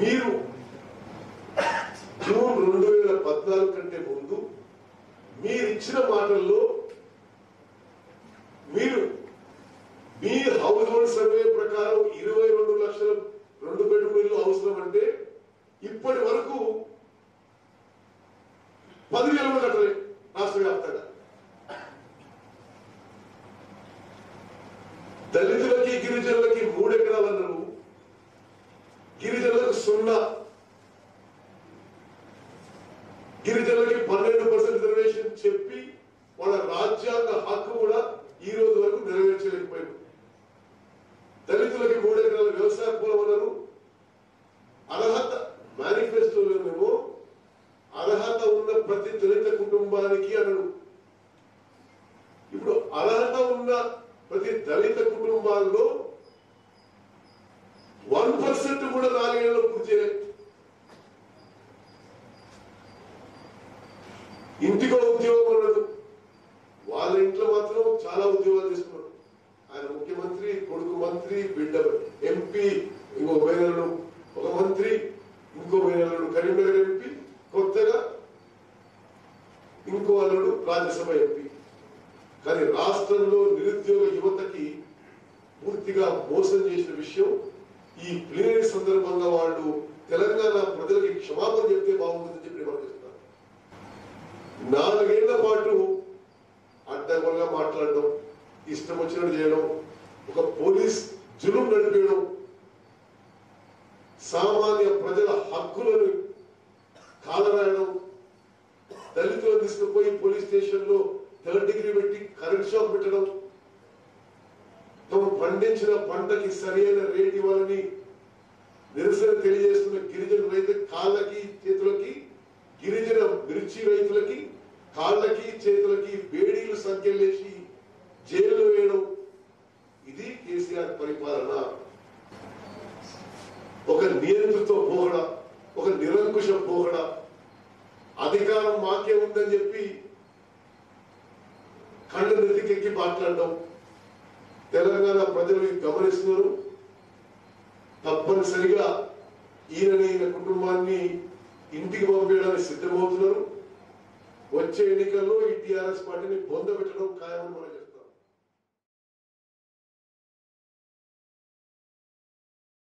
మీరు జూన్ రెండు వేల పద్నాలుగు కంటే ముందు మీరు ఇచ్చిన మాటల్లో మీరు మీ హౌస్ హోల్డ్ సర్వే ప్రకారం ఇరవై రెండు లక్షల రెండు బెడ్రూమ్ ఇల్లు అవసరం అంటే ఇప్పటి వరకు పదివేల మంది కట్టలే రాష్ట్ర వ్యాప్తంగా దళితులకి గిరిజనులకి మూడు ఎకరాలు అన్నారు గిరిజనులకు సున్నా గిరిజనులకి పన్నెండు పర్సెంట్ రిజర్వేషన్ చెప్పి వాళ్ళ రాజ్యాంగ హక్కు కూడా ఈ రోజు వరకు నెరవేర్చలేకపోయారు దళితులకి మూడు ఎకరాల వ్యవసాయ పొలం అన్నారు అర్హత మేనిఫెస్టోలోనేమో అర్హత ఉన్న ప్రతి దళిత కుటుంబానికి అనడు ఇప్పుడు అర్హత ఉన్న ప్రతి దళిత కుటుంబాల్లో వన్ పర్సెంట్ కూడా నాలుగేళ్లలో పూర్తి చేయలేదు ఇంటికో ఉద్యోగం అన్నాడు వాళ్ళ ఇంట్లో మాత్రం చాలా ఉద్యోగాలు తీసుకున్నాడు ఆయన ముఖ్యమంత్రి కొడుకు మంత్రి బిడ్డ ఎంపీ ఇంకో మేనల్లుడు ఒక మంత్రి ఇంకో మేనల్లుడు కరీంనగర్ ఎంపీ కొత్తగా ఇంకో అల్లుడు రాజ్యసభ ఎంపీ కానీ రాష్ట్రంలో నిరుద్యోగ యువతకి పూర్తిగా మోసం చేసిన విషయం ఈ ప్లీనరీ సందర్భంగా వాళ్ళు తెలంగాణ ప్రజలకి క్షమాపణ చెప్తే బాగుంటుందని చెప్పి నేను చేస్తున్నాను నాలుగేళ్ల పాటు అడ్డగోలుగా మాట్లాడడం ఇష్టం వచ్చినట్టు చేయడం ఒక పోలీస్ జులుం నడిపేయడం సామాన్య ప్రజల హక్కులను కాలరాయడం దళితులను తీసుకుపోయి పోలీస్ స్టేషన్ లో థర్డ్ డిగ్రీ పెట్టి కరెంట్ షాక్ పెట్టడం తాము పండించిన పంటకి సరైన రేట్ ఇవ్వాలని నిరసన తెలియజేస్తున్న గిరిజన రైతు కాళ్ళకి చేతులకి గిరిజన మిర్చి రైతులకి కాళ్ళకి చేతులకి వేడీలు సంఖ్యలేసి జైల్లో వేయడం ఇది కేసీఆర్ పరిపాలన ఒక నియంత్రిత పోగడ ఒక నిరంకుశ పోగడ అధికారం మాకే ఉందని చెప్పి కండ నెత్తికెక్కి మాట్లాడడం తెలంగాణ ప్రజలు ఇది గమనిస్తున్నారు తప్పనిసరిగా ఈయనని ఈయన కుటుంబాన్ని ఇంటికి పంపించడానికి సిద్ధమవుతున్నారు వచ్చే ఎన్నికల్లో ఈ టిఆర్ఎస్ పార్టీని బొంద పెట్టడం ఖాయమని మనం